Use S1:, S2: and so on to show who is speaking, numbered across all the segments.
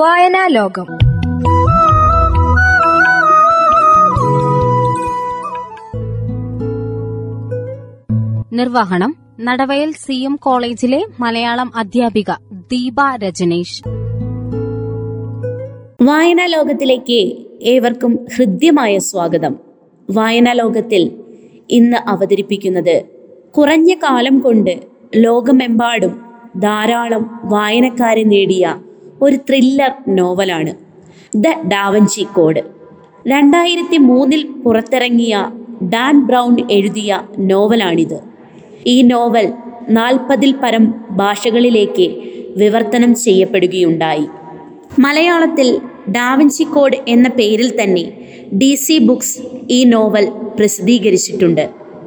S1: വായനാ ലോകം
S2: നിർവഹണം നടവയൽ സി എം കോളേജിലെ മലയാളം അധ്യാപിക ദീപ രജനീഷ്
S3: വായനാ ലോകത്തിലേക്ക് ഏവർക്കും ഹൃദ്യമായ സ്വാഗതം വായനാ ലോകത്തിൽ ഇന്ന് അവതരിപ്പിക്കുന്നത് കുറഞ്ഞ കാലം കൊണ്ട് ലോകമെമ്പാടും ധാരാളം വായനക്കാരെ നേടിയ ഒരു ത്രില്ലർ നോവലാണ് ദ ഡാവഞ്ചി കോഡ് രണ്ടായിരത്തി മൂന്നിൽ പുറത്തിറങ്ങിയ ഡാൻ ബ്രൗൺ എഴുതിയ നോവലാണിത് ഈ നോവൽ നാൽപ്പതിൽ പരം ഭാഷകളിലേക്ക് വിവർത്തനം ചെയ്യപ്പെടുകയുണ്ടായി മലയാളത്തിൽ ഡാവിഞ്ചി കോഡ് എന്ന പേരിൽ തന്നെ ഡി സി ബുക്സ് ഈ നോവൽ പ്രസിദ്ധീകരിച്ചിട്ടുണ്ട്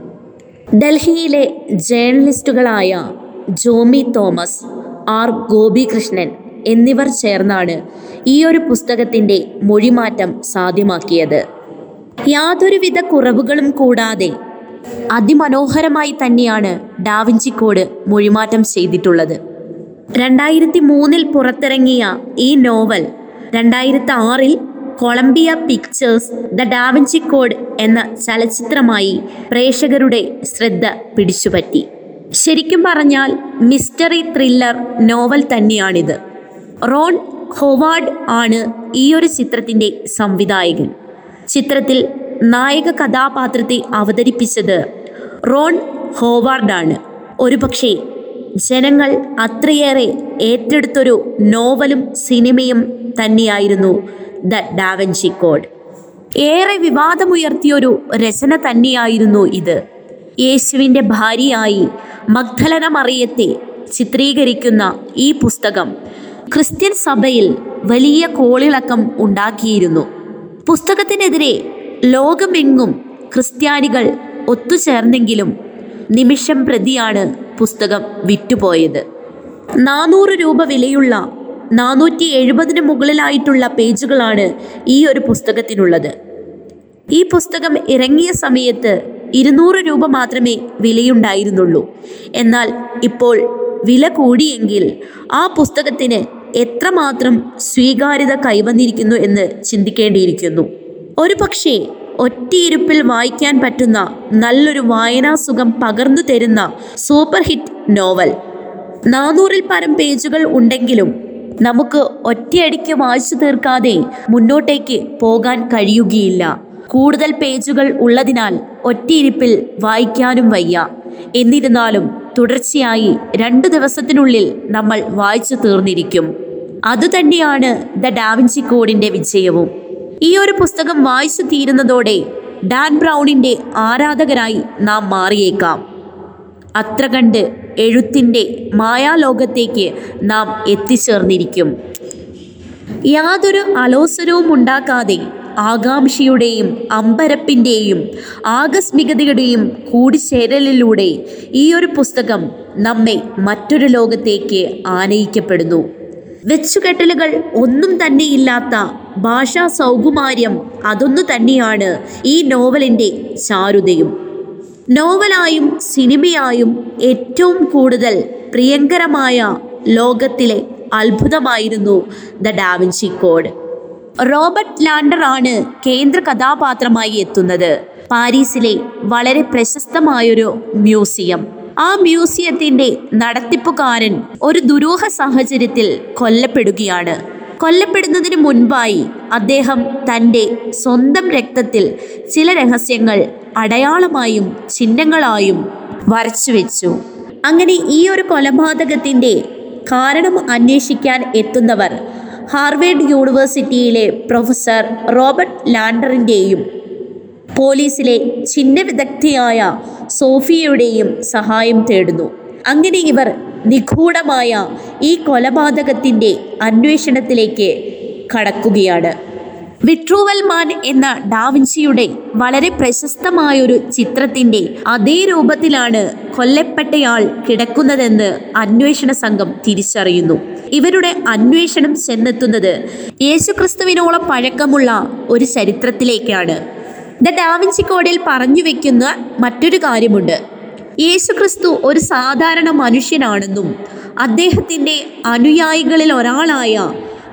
S3: ഡൽഹിയിലെ ജേർണലിസ്റ്റുകളായ ജോമി തോമസ് ആർ ഗോപികൃഷ്ണൻ എന്നിവർ ചേർന്നാണ് ഈ ഒരു പുസ്തകത്തിൻ്റെ മൊഴിമാറ്റം സാധ്യമാക്കിയത് യാതൊരുവിധ കുറവുകളും കൂടാതെ അതിമനോഹരമായി തന്നെയാണ് ഡാവിഞ്ചി കോഡ് മൊഴിമാറ്റം ചെയ്തിട്ടുള്ളത് രണ്ടായിരത്തി മൂന്നിൽ പുറത്തിറങ്ങിയ ഈ നോവൽ രണ്ടായിരത്തി ആറിൽ Columbia Pictures the Da Vinci Code എന്ന ചലച്ചിത്രമായി പ്രേക്ഷകരുടെ ശ്രദ്ധ പിടിച്ചുപറ്റി ശരിക്കും പറഞ്ഞാൽ മിസ്റ്ററി ത്രില്ലർ നോവൽ തന്നെയാണിത് റോൺ ഹൊവാർഡ് ആണ് ഈ ഒരു ചിത്രത്തിൻ്റെ സംവിധായകൻ ചിത്രത്തിൽ നായക കഥാപാത്രത്തെ അവതരിപ്പിച്ചത് റോൺ ഹോവാർഡാണ് ഒരുപക്ഷെ ജനങ്ങൾ അത്രയേറെ ഏറ്റെടുത്തൊരു നോവലും സിനിമയും തന്നെയായിരുന്നു ദ ഡാവൻചി കോഡ് ഏറെ വിവാദമുയർത്തിയൊരു രചന തന്നെയായിരുന്നു ഇത് യേശുവിൻ്റെ ഭാര്യയായി മഗ്ദലന മറിയത്തെ ചിത്രീകരിക്കുന്ന ഈ പുസ്തകം ക്രിസ്ത്യൻ സഭയിൽ വലിയ കോളിളക്കം ഉണ്ടാക്കിയിരുന്നു പുസ്തകത്തിനെതിരെ ലോകമെങ്ങും ക്രിസ്ത്യാനികൾ ഒത്തുചേർന്നെങ്കിലും നിമിഷം പ്രതിയാണ് പുസ്തകം വിറ്റുപോയത് നാനൂറ് രൂപ വിലയുള്ള നാനൂറ്റി എഴുപതിന് മുകളിലായിട്ടുള്ള പേജുകളാണ് ഈ ഒരു പുസ്തകത്തിനുള്ളത് ഈ പുസ്തകം ഇറങ്ങിയ സമയത്ത് ഇരുന്നൂറ് രൂപ മാത്രമേ വിലയുണ്ടായിരുന്നുള്ളൂ എന്നാൽ ഇപ്പോൾ വില കൂടിയെങ്കിൽ ആ പുസ്തകത്തിന് എത്രമാത്രം സ്വീകാര്യത കൈവന്നിരിക്കുന്നു എന്ന് ചിന്തിക്കേണ്ടിയിരിക്കുന്നു ഒരു പക്ഷേ ഒറ്റയിരുപ്പിൽ വായിക്കാൻ പറ്റുന്ന നല്ലൊരു വായനാസുഖം പകർന്നു തരുന്ന സൂപ്പർ ഹിറ്റ് നോവൽ നാനൂറിൽ പരം പേജുകൾ ഉണ്ടെങ്കിലും നമുക്ക് ഒറ്റയടിക്ക് വായിച്ചു തീർക്കാതെ മുന്നോട്ടേക്ക് പോകാൻ കഴിയുകയില്ല കൂടുതൽ പേജുകൾ ഉള്ളതിനാൽ ഒറ്റയിരിപ്പിൽ വായിക്കാനും വയ്യ എന്നിരുന്നാലും തുടർച്ചയായി രണ്ടു ദിവസത്തിനുള്ളിൽ നമ്മൾ വായിച്ചു തീർന്നിരിക്കും അതുതന്നെയാണ് ദ ഡാവിഞ്ചി കോഡിന്റെ വിജയവും ഈ ഒരു പുസ്തകം വായിച്ചു തീരുന്നതോടെ ഡാൻ ബ്രൗണിന്റെ ആരാധകരായി നാം മാറിയേക്കാം അത്ര കണ്ട് എഴുത്തിൻ്റെ മായാലോകത്തേക്ക് നാം എത്തിച്ചേർന്നിരിക്കും യാതൊരു അലോസരവും ഉണ്ടാക്കാതെ ആകാംക്ഷയുടെയും അമ്പരപ്പിൻ്റെയും ആകസ്മികതയുടെയും കൂടിച്ചേരലിലൂടെ ഈ ഒരു പുസ്തകം നമ്മെ മറ്റൊരു ലോകത്തേക്ക് ആനയിക്കപ്പെടുന്നു വെച്ചുകെട്ടലുകൾ ഒന്നും തന്നെയില്ലാത്ത ഭാഷാ സൗകുമാര്യം അതൊന്നു തന്നെയാണ് ഈ നോവലിൻ്റെ ചാരുതയും നോവലായും സിനിമയായും ഏറ്റവും കൂടുതൽ പ്രിയങ്കരമായ ലോകത്തിലെ അത്ഭുതമായിരുന്നു the Da Vinci Code Robert Langdon ആണ് കേന്ദ്ര കഥാപാത്രമായി എത്തുന്നത് പാരീസിലെ വളരെ പ്രശസ്തമായൊരു മ്യൂസിയം ആ മ്യൂസിയത്തിന്റെ നടത്തിപ്പുകാരൻ ഒരു ദുരൂഹ സാഹചര്യത്തിൽ കൊല്ലപ്പെടുകയാണ് കൊല്ലപ്പെടുന്നതിന് മുൻപായി അദ്ദേഹം തൻ്റെ സ്വന്തം രക്തത്തിൽ ചില രഹസ്യങ്ങൾ അടയാളമായും ചിഹ്നങ്ങളായും വരച്ചു വെച്ചു അങ്ങനെ ഈ ഒരു കൊലപാതകത്തിൻ്റെ കാരണം അന്വേഷിക്കാൻ എത്തുന്നവർ ഹാർവേഡ് യൂണിവേഴ്സിറ്റിയിലെ പ്രൊഫസർ റോബർട്ട് ലാൻഡറിൻ്റെയും പോലീസിലെ ചിഹ്ന വിദഗ്ധയായ സോഫിയയുടെയും സഹായം തേടുന്നു അങ്ങനെ ഇവർ നിഗൂഢമായ ഈ കൊലപാതകത്തിൻ്റെ അന്വേഷണത്തിലേക്ക് കടക്കുകയാണ് വിട്രൂവൽ മാൻ എന്ന ഡാവിഞ്ചിയുടെ വളരെ പ്രശസ്തമായൊരു ചിത്രത്തിൻ്റെ അതേ രൂപത്തിലാണ് കൊല്ലപ്പെട്ടയാൾ കിടക്കുന്നതെന്ന് അന്വേഷണ സംഘം തിരിച്ചറിയുന്നു ഇവരുടെ അന്വേഷണം ചെന്നെത്തുന്നത് യേശുക്രിസ്തുവിനോളം പഴക്കമുള്ള ഒരു ചരിത്രത്തിലേക്കാണ് ദ ഡാവിഞ്ചി കോഡിൽ പറഞ്ഞു വെക്കുന്ന മറ്റൊരു കാര്യമുണ്ട് യേശുക്രിസ്തു ഒരു സാധാരണ മനുഷ്യനാണെന്നും അദ്ദേഹത്തിൻ്റെ അനുയായികളിൽ ഒരാളായ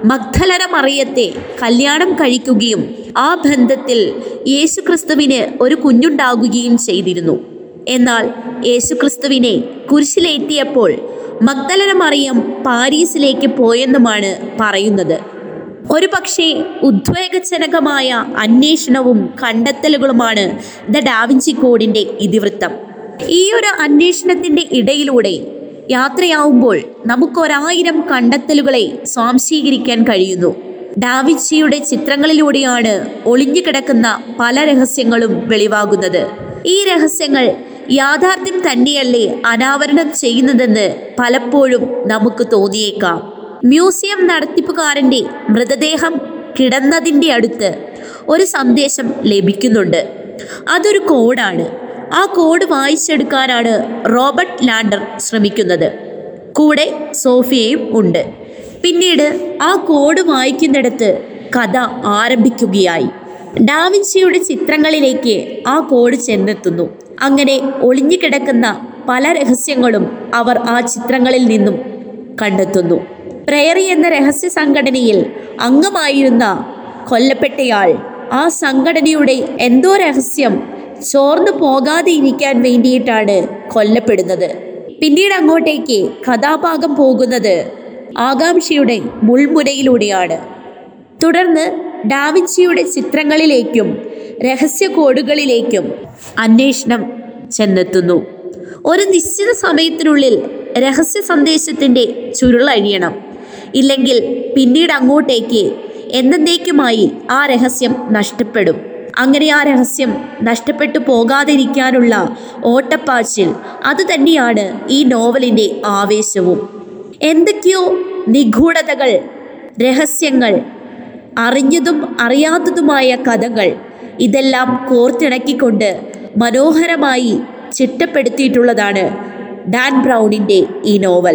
S3: മഗ്ദലന മറിയത്തെ കല്യാണം കഴിക്കുകയും ആ ബന്ധത്തിൽ യേശുക്രിസ്തുവിന് ഒരു കുഞ്ഞുണ്ടാകുകയും ചെയ്തിരുന്നു എന്നാൽ യേശുക്രിസ്തുവിനെ കുരിശിലേറ്റിയപ്പോൾ മഗ്ദലന മറിയം പാരീസിലേക്ക് പോയെന്നുമാണ് പറയുന്നത് ഒരു പക്ഷേ ഉദ്വേഗജനകമായ അന്വേഷണവും കണ്ടെത്തലുകളുമാണ് ദ ഡാവിഞ്ചി കോഡിന്റെ ഇതിവൃത്തം ഈ ഒരു അന്വേഷണത്തിന്റെ ഇടയിലൂടെ യാത്രയാവുമ്പോൾ നമുക്കൊരായിരം കണ്ടെത്തലുകളെ സ്വാംശീകരിക്കാൻ കഴിയുന്നു ഡാവിഞ്ചിയുടെ ചിത്രങ്ങളിലൂടെയാണ് ഒളിഞ്ഞുകിടക്കുന്ന പല രഹസ്യങ്ങളും വെളിവാകുന്നത് ഈ രഹസ്യങ്ങൾ യാഥാർത്ഥ്യം തന്നെയല്ലേ അനാവരണം ചെയ്യുന്നതെന്ന് പലപ്പോഴും നമുക്ക് തോന്നിയേക്കാം മ്യൂസിയം നടത്തിപ്പുകാരന്റെ മൃതദേഹം കിടന്നതിൻ്റെ അടുത്ത് ഒരു സന്ദേശം ലഭിക്കുന്നുണ്ട് അതൊരു കോഡാണ് ആ കോഡ് വായിച്ചെടുക്കാനാണ് റോബർട്ട് ലാൻഡർ ശ്രമിക്കുന്നത് കൂടെ സോഫിയയും ഉണ്ട് പിന്നീട് ആ കോഡ് വായിക്കുന്നിടത്ത് കഥ ആരംഭിക്കുകയായി ഡാവിൻസിയുടെ ചിത്രങ്ങളിലേക്ക് ആ കോഡ് ചെന്നെത്തുന്നു അങ്ങനെ ഒളിഞ്ഞുകിടക്കുന്ന പല രഹസ്യങ്ങളും അവർ ആ ചിത്രങ്ങളിൽ നിന്നും കണ്ടെത്തുന്നു പ്രയറി എന്ന രഹസ്യ സംഘടനയിൽ അംഗമായിരുന്ന കൊല്ലപ്പെട്ടയാൾ ആ സംഘടനയുടെ എന്തോ രഹസ്യം ചോർന്നു പോകാതെ ഇരിക്കാൻ വേണ്ടിയിട്ടാണ് കൊല്ലപ്പെടുന്നത് പിന്നീട് അങ്ങോട്ടേക്ക് കഥാഭാഗം പോകുന്നത് ആകാംക്ഷയുടെ മുൾമുനയിലൂടെയാണ് തുടർന്ന് ഡാവിഞ്ചിയുടെ ചിത്രങ്ങളിലേക്കും രഹസ്യ കോഡുകളിലേക്കും അന്വേഷണം ചെന്നെത്തുന്നു ഒരു നിശ്ചിത സമയത്തിനുള്ളിൽ രഹസ്യ സന്ദേശത്തിൻ്റെ ചുരുളഴിയണം ഇല്ലെങ്കിൽ പിന്നീട് അങ്ങോട്ടേക്ക് എന്നേക്കുമായി ആ രഹസ്യം നഷ്ടപ്പെടും അങ്ങനെ ആ രഹസ്യം നഷ്ടപ്പെട്ടു പോകാതിരിക്കാനുള്ള ഓട്ടപ്പാച്ചിൽ അത് തന്നെയാണ് ഈ നോവലിൻ്റെ ആവേശവും എന്തൊക്കെയോ നിഗൂഢതകൾ രഹസ്യങ്ങൾ അറിഞ്ഞതും അറിയാത്തതുമായ കഥകൾ ഇതെല്ലാം കോർത്തിണക്കിക്കൊണ്ട് മനോഹരമായി ചിട്ടപ്പെടുത്തിയിട്ടുള്ളതാണ് ഡാൻ ബ്രൗണിൻ്റെ ഈ നോവൽ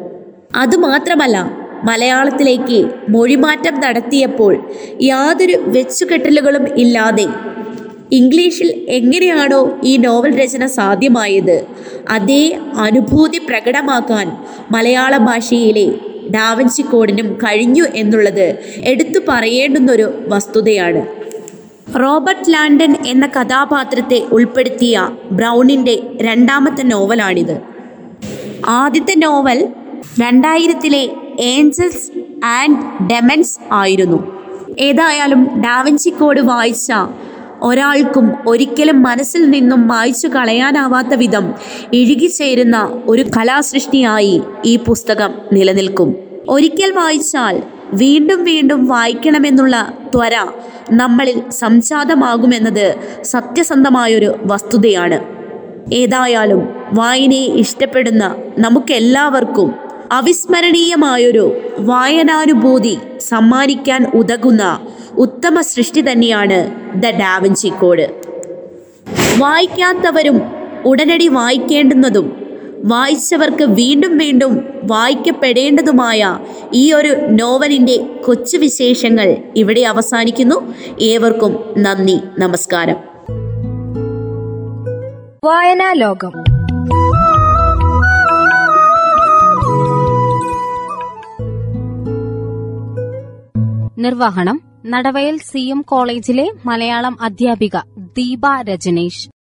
S3: അതുമാത്രമല്ല മലയാളത്തിലേക്ക് മൊഴിമാറ്റം നടത്തിയപ്പോൾ യാതൊരു വെച്ചുകെട്ടലുകളും ഇല്ലാതെ ഇംഗ്ലീഷിൽ എങ്ങനെയാണോ ഈ നോവൽ രചന സാധ്യമായത് അതേ അനുഭൂതി പ്രകടമാക്കാൻ മലയാള ഭാഷയിലെ ഡാവൻസി കോഡിനും കഴിഞ്ഞു എന്നുള്ളത് എടുത്തു പറയേണ്ടുന്നൊരു വസ്തുതയാണ് റോബർട്ട് ലാൻഡൻ എന്ന കഥാപാത്രത്തെ ഉൾപ്പെടുത്തിയ ബ്രൗണിൻ്റെ രണ്ടാമത്തെ നോവലാണിത് ആദ്യത്തെ നോവൽ രണ്ടായിരത്തിലെ ഏഞ്ചൽസ് ആൻഡ് ഡെമൻസ് ആയിരുന്നു ഏതായാലും ഡാവിഞ്ചി കോഡ് വായിച്ച ഒരാൾക്കും ഒരിക്കലും മനസ്സിൽ നിന്നും മായ്ച്ചു കളയാനാവാത്ത വിധം ഇഴുകിച്ചേരുന്ന ഒരു കലാസൃഷ്ടിയായി ഈ പുസ്തകം നിലനിൽക്കും ഒരിക്കൽ വായിച്ചാൽ വീണ്ടും വീണ്ടും വായിക്കണമെന്നുള്ള ത്വര നമ്മളിൽ സംജാതമാകുമെന്നത് സത്യസന്ധമായൊരു വസ്തുതയാണ് ഏതായാലും വായനയെ ഇഷ്ടപ്പെടുന്ന നമുക്കെല്ലാവർക്കും അവിസ്മരണീയമായൊരു വായനാനുഭൂതി സമ്മാനിക്കാൻ ഉതകുന്ന ഉത്തമ സൃഷ്ടി തന്നെയാണ് ദ ഡാവിഞ്ചി കോഡ് വായിക്കാത്തവരും ഉടനടി വായിക്കേണ്ടുന്നതും വായിച്ചവർക്ക് വീണ്ടും വീണ്ടും വായിക്കപ്പെടേണ്ടതുമായ ഈ ഒരു നോവലിൻ്റെ കൊച്ചു വിശേഷങ്ങൾ ഇവിടെ അവസാനിക്കുന്നു ഏവർക്കും നന്ദി നമസ്കാരം
S2: വായനാ ലോകം നിർവഹണം നടവയൽ സി എം കോളേജിലെ മലയാളം അധ്യാപിക ദീപ രജനീഷ്